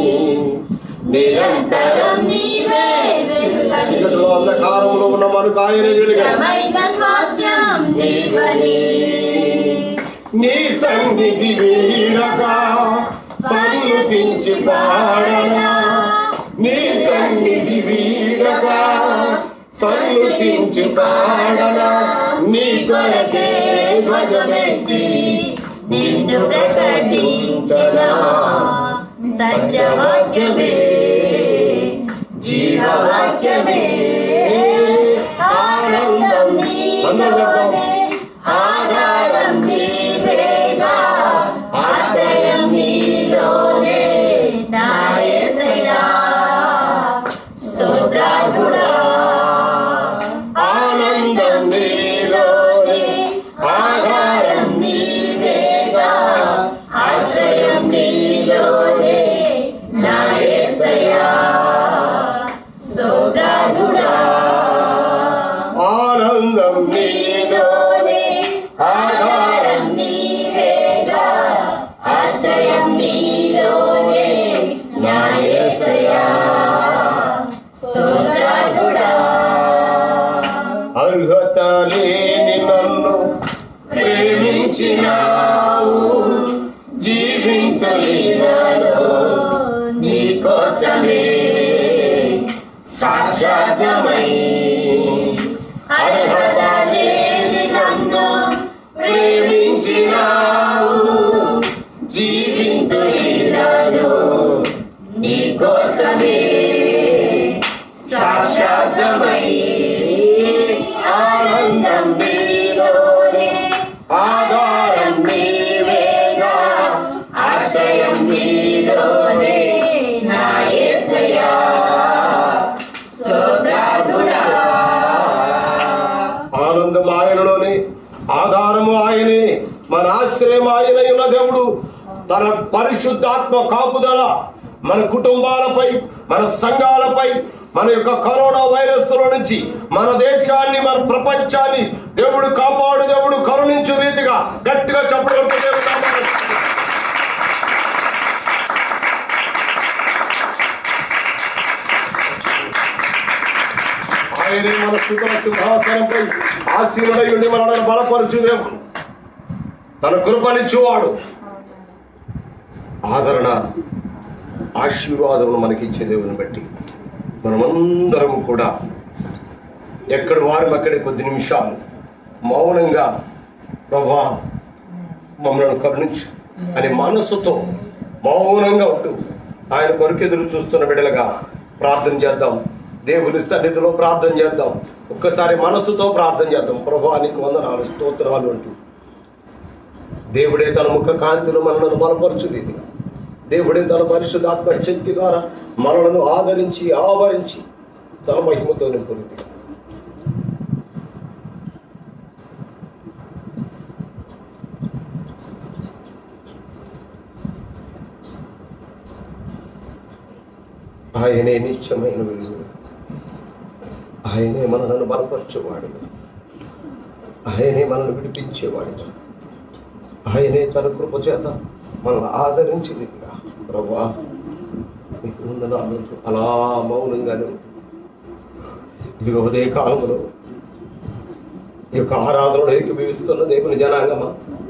నిరంతరం నీవే వెలుగని చీకటిలో అంధకారంలో ఉన్న మనకు ఆయన వెలుగని నిత్యమైన స్వాస్యం నీవని నీ సన్నిధి వీడగా సన్నుతించి పాడనా నీ సన్నిధి వీడగా సన్నుతించి పాడనా నీ కొరకే ధ్వజమెత్తి నిన్ను ప్రకటించనా సత్యవాక్యమే జీవవాక్యమే ఆనందం నీలోనే ఆధారం నీవేగా ఆశ్రయం నీలోనే నా యేసయ్యా స్తోత్రార్హుడా ఆనందం నీలోనే ఆధారం నీవేగా ఆశ్రయం నీలోనే నా యేసయ్యా స్తోత్రార్హుడా ఆనందం నీలోనే ఆధారం నీవేగా ఆశ్రయం నీలోనే నా యేసయ్యా స్తోత్రార్హుడా అర్హత లేని నన్ను ప్రేమించినావు జీవించలేనాలో నీ కోసమే సాక్షాత్మై అర్హత లేని నన్ను ప్రేమించినావు జీవించలేనాలో నీ కోసమే సాక్షాత్మై ఆనందం నీలోనే ఆధారం నీవేగా ఆశయం నీలోనే నా యేసయ్యా స్తోత్రార్హుడా ఆనందం ఆయనలోనే ఆధారము ఆయనే మన ఆశ్రయం ఆయనై ఉన్న దేవుడు తన పరిశుద్ధాత్మ కాపుదల మన కుటుంబాలపై మన సంఘాలపై మన యొక్క కరోనా వైరస్ నుంచి మన దేశాన్ని మన ప్రపంచాన్ని దేవుడు కాపాడు దేవుడు కరుణించు రీతిగా గట్టిగా చెప్పగలుగుతూ దేవుడు నామాన్ని ఆయనే మన స్థుతుల సింహాసనంపై ఆశీనుడై ఉండి మనల్ని బలపరచుదేవు తన కృపనిచ్చువాడు ఆదరణ ఆశీర్వాదమును మనకిచ్చే దేవుని బట్టి మనమందరం కూడా ఎక్కడ వారం అక్కడే కొద్ది నిమిషాలు మౌనంగా ప్రభా మమ్మల్ని కరుణించు అని మనస్సుతో మౌనంగా ఉంటూ ఆయన కొరకు ఎదురు చూస్తున్న బిడ్డలుగా ప్రార్థన చేద్దాం దేవుని సన్నిధిలో ప్రార్థన చేద్దాం ఒక్కసారి మనస్సుతో ప్రార్థన చేద్దాం ప్రభా నీకు వందనాలు స్తోత్రాలు అంటూ దేవుడే తన ముఖ కాంతిలో మనలను బలపరచుది దేవుడే తన పరిశుద్ధాత్మ శక్తి ద్వారా మనలను ఆదరించి ఆవరించి తన మహిమతో నింపుతుంది ఆయనే నిత్యమైన వెలుగు ఆయనే మనలను బలపరచేవాడు ఆయనే మనల్ని విడిపించేవాడు ఆయనే తన కృప చేత మనల్ని ఆదరించింది ప్రభా నీకు ఉన్న నాలుగు అలా మౌనంగానే ఉండు. ఇదిగో ఉదయ కాలంలో ఈ యొక్క ఆరాధనలో ఏకీభవిస్తున్న దేవుని జనాంగమా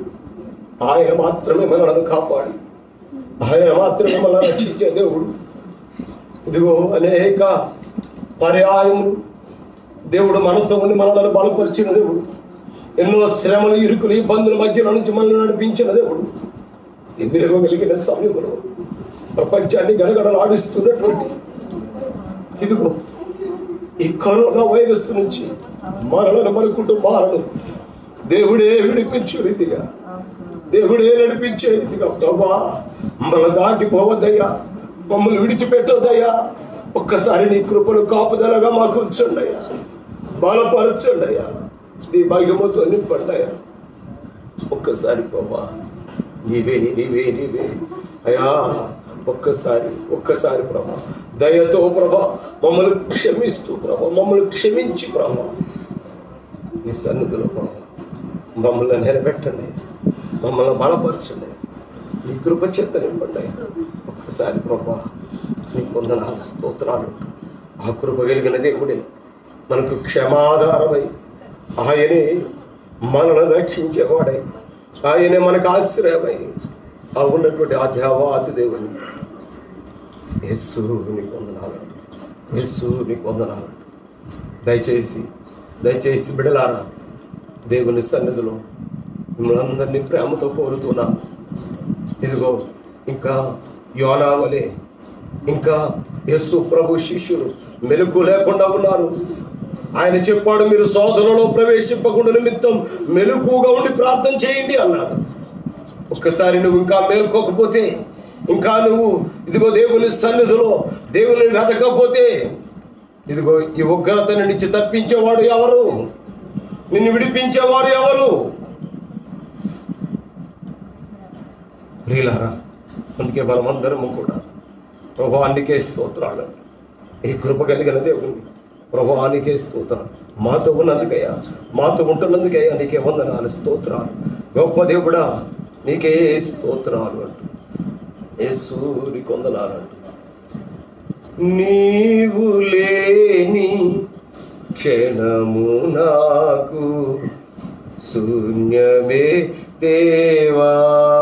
ఆయన మాత్రమే మనలను కాపాడి ఆయన మాత్రమే మనల్ని రక్షించే దేవుడు ఇదిగో అనేక పర్యాయములు దేవుడు మనతో ఉండి మనల్ని బలపరిచిన దేవుడు ఎన్నో శ్రమలు ఇరుకులు ఇబ్బందుల మధ్యలో నుంచి మనల్ని నడిపించిన దేవుడు ఈ కలిగిన సమయంలో ప్రపంచాన్ని గడగడలాడిస్తున్నటువంటి ఇదిగో ఈ కరోనా వైరస్ నుంచి మనలను మన కుటుంబాలను దేవుడే విడిపించే రీతిగా దేవుడే నడిపించే రీతిగా ప్రభా మన దాటిపోవద్దయ్యా మమ్మల్ని విడిచిపెట్టొద్దయ్యా ఒక్కసారి నీ కృపను కాపుదలగా మాకు ఉంచండియ్యా బలపరచండియ్యా నీ భయముతో నింపండియ్యా ఒక్కసారి ప్రభా నీవే నీవే నీవే అయా ఒక్కసారి ఒక్కసారి ప్రభా దయతో ప్రభా మమ్మల్ని క్షమిస్తూ ప్రభా మమ్మల్ని క్షమించి ప్రభా నీ సన్నిధిలో ప్రభా మమ్మల్ని నిలబెట్టండి మమ్మల్ని బలపరచండి నీ కృప చెత్త నింపండి ఒక్కసారి ప్రభా నీ పొందనాలు స్తోత్రాలు ఆ కృప కలిగిన దేవుడే మనకు క్షమాధారమై ఆయనే మనల్ని రక్షించేవాడై ఆయనే మనకు ఆశ్రయమై ఆ ఉన్నటువంటి ఆ దేవాతి దేవుని యస్సు నీకు వందనాలు యస్సు నీకు వందనాలు దయచేసి దయచేసి బిడలారా దేవుని సన్నిధిలో మిమ్మల్ని అందరినీ ప్రేమతో కోరుతున్నాను ఇదిగో ఇంకా యోనా వలె ఇంకా యస్సు ప్రభు శిష్యులు మెలకు లేకుండా ఉన్నారు ఆయన చెప్పాడు మీరు శోధనలో ప్రవేశింపకుండా నిమిత్తం మెలకుగా ఉండి ప్రార్థన చేయండి అన్నాడు ఒక్కసారి నువ్వు ఇంకా మేల్కోకపోతే ఇంకా నువ్వు ఇదిగో దేవుని సన్నిధిలో దేవుని వెతకపోతే ఇదిగో ఈ ఉగ్రత నుంచి తప్పించేవాడు ఎవరు నిన్ను విడిపించేవారు ఎవరు ప్రియులారా అందుకే మనమందరము కూడా ప్రభావానికే స్తోత్రాలు ఈ కృప కలిగిన దేవుని ప్రభావానికే స్తోత్రాలు మాతో ఉన్నందుకయ్యా మాతో ఉంటున్నందుకయ్యా నీకే వందనాలు స్తోత్రాలు గొప్ప దేవుడా నీకే స్తోత్రాలు అంటూ యేసు నీకు వందనాలు అంటూ నీవు లేని క్షణము నాకు శూన్యమే దేవా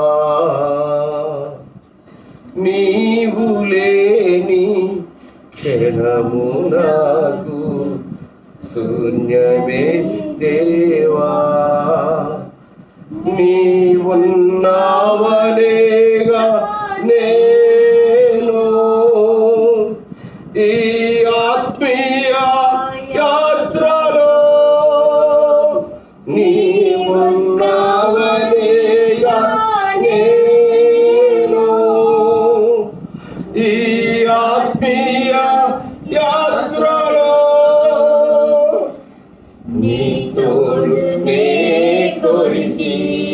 నీవు లేని క్షణము నాకు శూన్యమే దేవా నీవున్నావనేగా నేను ఈ ఆత్మీయ యాత్రలో నీవున్నావనేగా నేను ఈ ఆత్మీయ యాత్రలో నీ తోడు నే కొరితి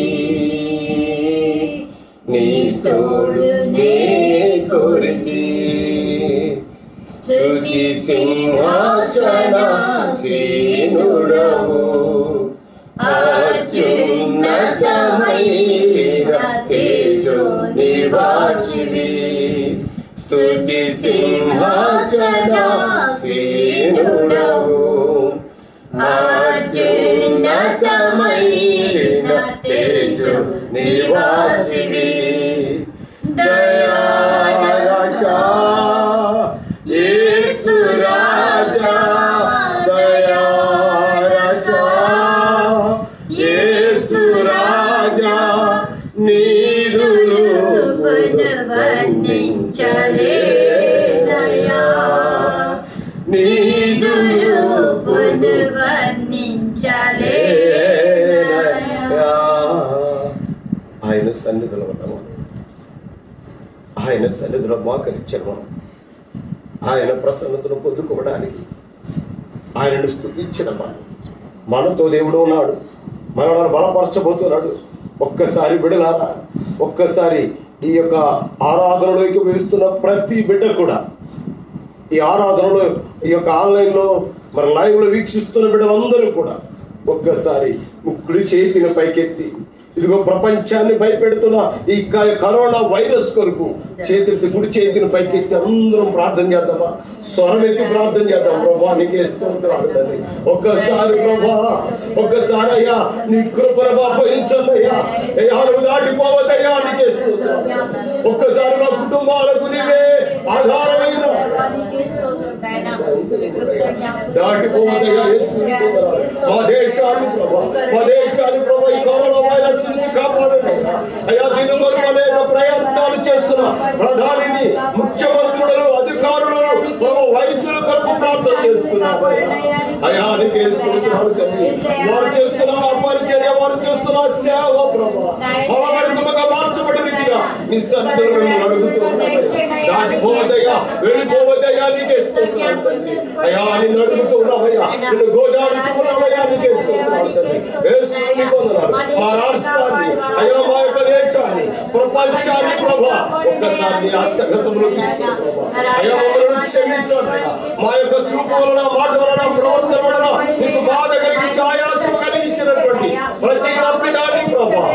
నీ తోడు నే కొరితి స్తుతి సింహాసన సీనుడవు అత్యున్నతమైన తేజో నివాసివి స్తుతి సింహాసన సీనుడవు నీదు రూపును వర్ణించలే లేనయ్యా. ఆయన సన్నిధిలో ఉన్నాము ఆయన సన్నిధిలో మోకరించాను మనం ఆయన ప్రసన్నతను పొందుకోవడానికి ఆయనను స్థుతించిన మనం మనతో దేవుడు ఉన్నాడు మనల్ని బలపరచబోతున్నాడు ఒక్కసారి బిడలారా ఒక్కసారి ఈ యొక్క ఆరాధనలోకి వేస్తున్న ప్రతి బిడ్డ కూడా ఈ ఆరాధనలో ఈ యొక్క ఆన్లైన్లో మరి లైవ్లో వీక్షిస్తున్న బిడ్డలందరూ కూడా ఒక్కసారి కుడి చేతిని పైకెత్తి ఇదిగో ప్రపంచాన్ని భయపెడుతున్న ఈ క- కరోనా వైరస్ కొరకు చేతి కుడి చేతిని పైకెత్తి అందరం ప్రార్థన చేద్దామా స్వరం ఎత్తి ప్రార్థన చేద్దాం ప్రభా నీకే స్తోత్రాలు తండ్రి ఒక్కసారి ప్రభా ఒక్కసారి అయ్యా నీ కృపను అప్పగించండి అయ్యా అయ్యా నువ్వు దాటిపోవద్దయ్యా నీకే స్తోత్రాలు ఒక్కసారి మా కుటుంబాలకు నీవే ఆధారమైన దాటిపోవద్దయ్యా యేసు వందనాలు. మా దేశాన్ని ప్రభా మా దేశాన్ని ప్రభా ఈ కరోనా వైరస్ నుంచి కాపాడండి అయ్యా. అయ్యా దీని కొరకు అనేక ప్రయత్నాలు చేస్తున్న ప్రధానిని ముఖ్యమంత్రులను అధికారులను ప్రభు వైద్యుల కొరకు ప్రార్థన చేస్తున్నాం అయ్యా. అయ్యా నీకే స్తోత్రాలు తండ్రి. వారు చేస్తున్న పరిచర్య వారు చేస్తున్న సేవ ప్రభా ఫలభరితముగా మార్చబడి రీతిగా నీ సన్నిధిలో మేము అడుగుతున్నాం అయ్యా. దాటిపోవద్దయ్యా వెళ్ళిపోవద్దయ్యా నీకే స్తోత్రాలు తండ్రి. అయ్యా నిన్ను అడుగుతున్నామయ్యా నిన్ను గోజాడుతున్నామయ్యా నీకే స్తోత్రాలు తండ్రి. యేసుని వందనాలు. మా రాష్ట్రాన్ని అయ్యా మా యొక్క దేశాన్ని ప్రపంచాన్ని ప్రభా ఒక్కసారి నీ హస్తగతంలో తీసుకో ప్రభా. అయ్యా మమ్మల్ని క్షమించండి అయ్యా. మా యొక్క చూపు వలన మాట వలన ప్రవర్తన వలన నీకు బాధ కలిగించి ఆయాసం కలిగించినటువంటి ప్రతి తప్పిదాన్ని ప్రభా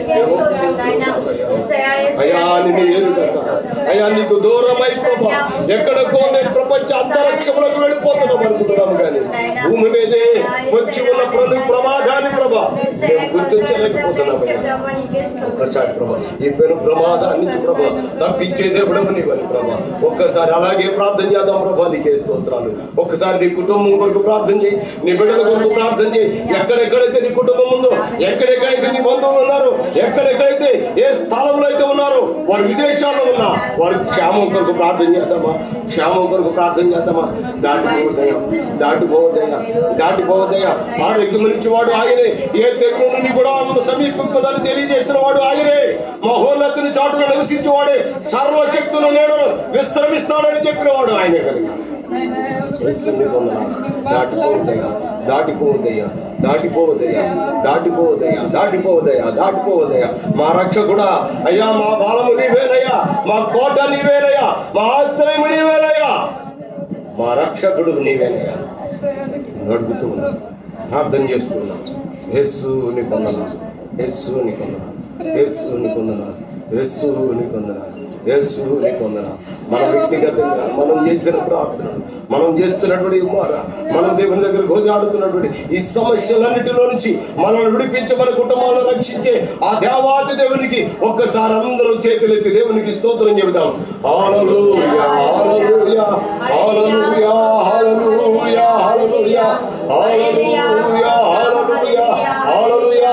అయ్యా నిన్ను ఎరుగక అయ్యా నీకు దూరమై ప్రభా ఎక్కడికో మేము ప్రపంచ అంతరిక్షములకు వెళ్ళిపోతున్నాం అనుకుంటున్నాము కానీ భూమి మీదే వచ్చి ఉన్న ప్రతి ప్రమాదాన్ని ప్రభా మేము గుర్తించలేకపోతున్నాం అయ్యా ప్రసాద్ ప్రభా ఈ పెను ప్రమాదాన్ని నుంచి ప్రభా తప్పించే దేవుడము నీవని ప్రభా ఒక్కసారి అలాగే ప్రార్థన చేద్దాం ప్రభా నీకే స్తోత్రాలు ఒక్కసారి నీ కుటుంబం కొరకు ప్రార్థన చేయి నీ బిడ్డల కొరకు ప్రార్థన చేయి ఎక్కడెక్కడైతే నీ కుటుంబం ఉందో ఎక్కడెక్కడైతే నీ బంధువులు ఉన్నారు ఎక్కడెక్కడైతే ఏ స్థలంలో అయితే ఉన్నారో వారు విదేశాల్లో ఉన్నా వారి క్షేమం కొరకు ప్రార్థన చేద్దామా క్షేమం కొరకు ప్రార్థన చేద్దామా దాటిపోవద్దయ్యా దాటిపోవద్దయ్యా దాటిపోవద్దయ్యా ఆరోగ్యం వాడు ఆయనే ఏ తెగులు నుండి కూడా ఆమెను సమీపింపదని తెలియజేసిన వాడు ఆయనే మహోన్నతుని చాటున నివసించేవాడే సర్వశక్తులు నేడు విశ్రమిస్తాడని చెప్పిన వాడు ఆయనే కనుక యేసుని వందనాలు. దాటిపోవద్దయ్యా దాటిపోవద్దయ్యా దాటిపోవద్దయ్యా దాటిపోవద్దయ్యా దాటిపోవద్దయ్యా దాటిపోవద్దయ్యా మా రక్షకుడా అయ్యా మా బలము నీవేనయ్యా మా కోట నీవేనయ్యా మా ఆశ్రయము నీవేనయ్యా మా రక్షకుడు నీవేనయ్యా అడుగుతూ ఉన్నాను ప్రార్థన చేస్తున్నాను యేసు నీ కొందనాలు యేసు నీ కొందనాలు యేసు నీ కొందనాలు యేసు నీ కొందనాలు యేసు నీ కొందనాలు మన వ్యక్తిగతంగా మనం చేసిన ప్రార్థనలు మనం చేస్తున్నటువంటి మాట మనం దేవుని దగ్గర గోజాడుతున్నటువంటి ఈ సమస్యలన్నిటిలో నుంచి మనల్ని విడిపించి మన కుటుంబాలను రక్షించే ఆ దేవాది దేవునికి ఒక్కసారి అందరూ చేతులెత్తి దేవునికి స్తోత్రం చెబుదాం హల్లెలూయా హల్లెలూయా హల్లెలూయా హల్లెలూయా హల్లెలూయా హల్లెలూయా హల్లెలూయా హల్లెలూయా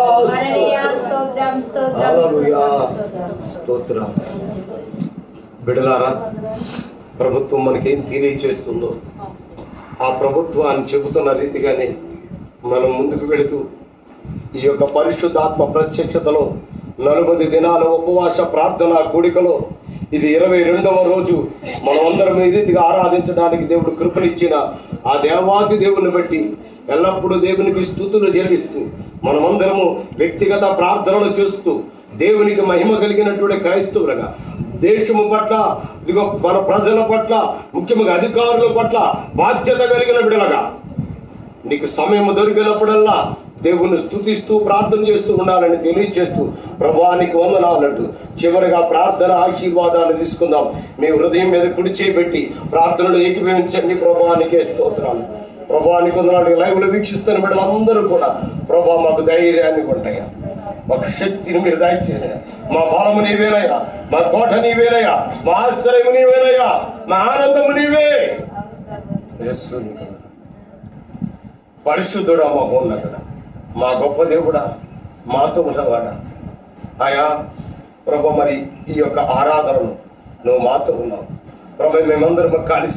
హల్లెలూయా స్తోత్రం బిడలారా ప్రభుత్వం మనకేం తెలియచేస్తుందో ఆ ప్రభుత్వాన్ని చెబుతున్న రీతిగానే మనం ముందుకు వెళుతూ ఈ యొక్క పరిశుద్ధాత్మ ప్రత్యక్షతలో నలుబది దినాల ఉపవాస ప్రార్థన కూడికలో ఇది ఇరవై రెండవ రోజు మనమందరం ఈ రీతిగా ఆరాధించడానికి దేవుడు కృపనిచ్చిన ఆ దేవాది దేవుని బట్టి ఎల్లప్పుడూ దేవునికి స్థుతులు చెల్లిస్తూ మనమందరము వ్యక్తిగత ప్రార్థనలు చేస్తూ దేవునికి మహిమ కలిగినటువంటి క్రైస్తవులుగా దేశము పట్ల ఇదిగో మన ప్రజల పట్ల ముఖ్యంగా అధికారుల పట్ల బాధ్యత కలిగిన బిడలగా నీకు సమయం దొరికినప్పుడల్లా దేవుని స్తుతిస్తూ ప్రార్థన చేస్తూ ఉండాలని తెలియజేస్తూ ప్రభానికి వందనాలంటూ చివరిగా ప్రార్థన ఆశీర్వాదాలు తీసుకుందాం మీ హృదయం మీద కుడి చేపెట్టి ప్రార్థనలు ఏకీభవించండి ప్రభానికే స్తోత్రాలు ప్రభానికి వందనాలు లైవ్లో వీక్షిస్తున్న బిడ్డలందరూ కూడా ప్రభా మాకు ధైర్యాన్ని కొంటాయా మాకు శక్తిని మీరు దయచేసాయా మా బలము నీవేనయ్యా మా కోట నీవేనయ్యా మా ఆశ్రయము నీవేనయ్యా మా ఆనందము నీవే యేసు నీకు పరిశుద్ధుడా మా ఉన్నతుడా మా గొప్ప దేవుడా మాతో ఉన్నవాడా ఆయా ప్రభు మరి ఈ యొక్క ఆరాధనను నువ్వు మాతో ఉన్నావు ప్రభు మేమందరం కలిసి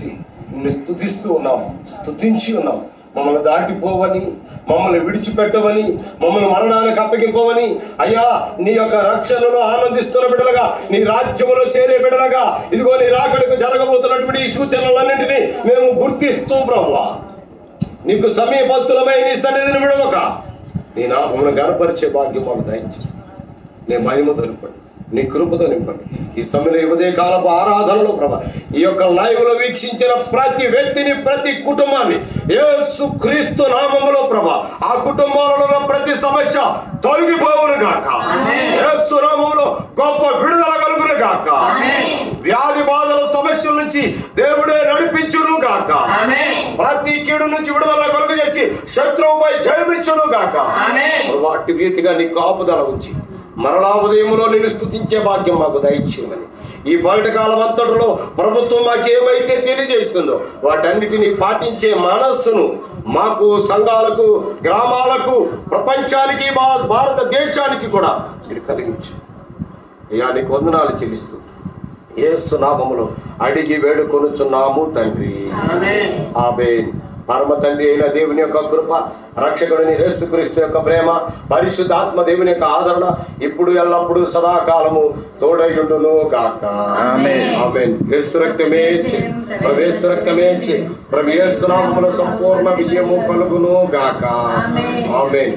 నిన్ను స్తుతిస్తూ ఉన్నాం స్తుతించి ఉన్నాం మమ్మల్ని దాటిపోవని మమ్మల్ని విడిచిపెట్టవని మమ్మల్ని మరణానికి అప్పగింపవని అయ్యా నీ యొక్క రక్షణలో ఆనందిస్తున్న బిడ్డలుగా నీ రాజ్యములో చేరే బిడ్డలుగా ఇదిగో నీ రాకడకు జరగబోతున్నటువంటి ఈ సూచనలన్నింటినీ మేము గుర్తిస్తూ ప్రభువా నీకు సమీపస్తులమై నీ సన్నిధిని విడవక నీ నామమును గనపరిచే భాగ్యం మాకు దయచి నీ మహిమతో నింపండి నీ కృపతో నింపండి ఈ సమయంలో ఈ ఉదయ కాలపు ఆరాధనలో ప్రభ ఈ యొక్క లైవ్ లో వీక్షించిన ప్రతి వ్యక్తిని ప్రతి కుటుంబాన్ని యేసు క్రీస్తు నామములో ప్రభ ఆ కుటుంబాలలో ఉన్న ప్రతి సమస్య తొలగిపోవును గాక యేసు నామములో గొప్ప విడుదల కలుగును గాక వ్యాధి బాధల సమస్యల నుంచి దేవుడే నడిపించును గాక ప్రతి కీడు నుంచి విడుదల కలుగు చేసి శత్రువుపై జయమిచ్చును గాక వాటి రీతిగా నీ కాపుదల ఉంచి మరలా ఉదయంలో నేను స్తుతించే భాగ్యం మాకు దయచేయమని ఈ బయట కాలం అంతటిలో ప్రభుత్వం మాకు ఏమైతే తెలియజేస్తుందో వాటన్నిటిని పాటించే మనస్సును మాకు సంఘాలకు గ్రామాలకు ప్రపంచానికి మా భారతదేశానికి కూడా మీరు కలిగించు అయ్యా నీకు వందనాలు చెల్లిస్తూ యేసు నామములో అడిగి వేడుకొనుచున్నాము తండ్రి ఆమె పరమ తండ్రి అయిన దేవుని యొక్క కృప రక్షకుడిని యేసుక్రీస్తు యొక్క ప్రేమ పరిశుద్ధాత్మ దేవుని యొక్క ఆదరణ ఇప్పుడు ఎల్లప్పుడు సదాకాలము తోడయుండును గాక ఆమేన్. ఆమేన్ యేసు రక్తమే ఇచ్చి, ప్రభు యేసు రక్తమే ఇచ్చి, ప్రభు యేసు నామములో సంపూర్ణ విజయము కలుగును గాక ఆమేన్. ఆమేన్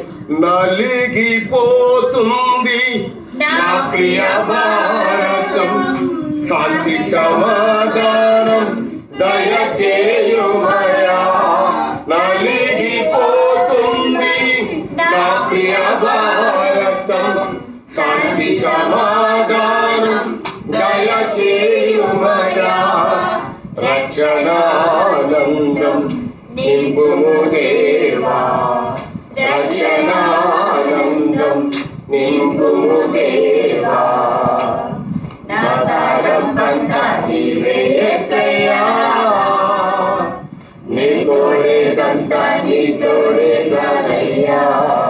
నలిగిపోతుంది నా ప్రియ భారతం శాంతి సమాధానం దయచేయుమయా నలిగిపోతుంది నా ప్రియ భారతం శాంతి సమాధానం దయచేయుమయా రక్షణానందం నింపుము దేవా రక్షణానందం నింపుము దేవా నా తలంపంతా నీవే యేసయ్యా. నీ కోరేదంతా నీ తోడే గారయ్యా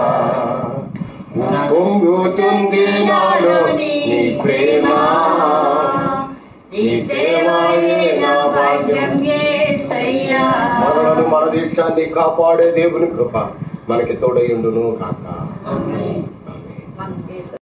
పొంగుతుంది నాలో నీ ప్రేమ నీ సేవయే నా భాగ్యం యేసయ్యా. మనలను మన దేశాన్ని కాపాడే దేవుని కృప మనకి తోడయుండును కాక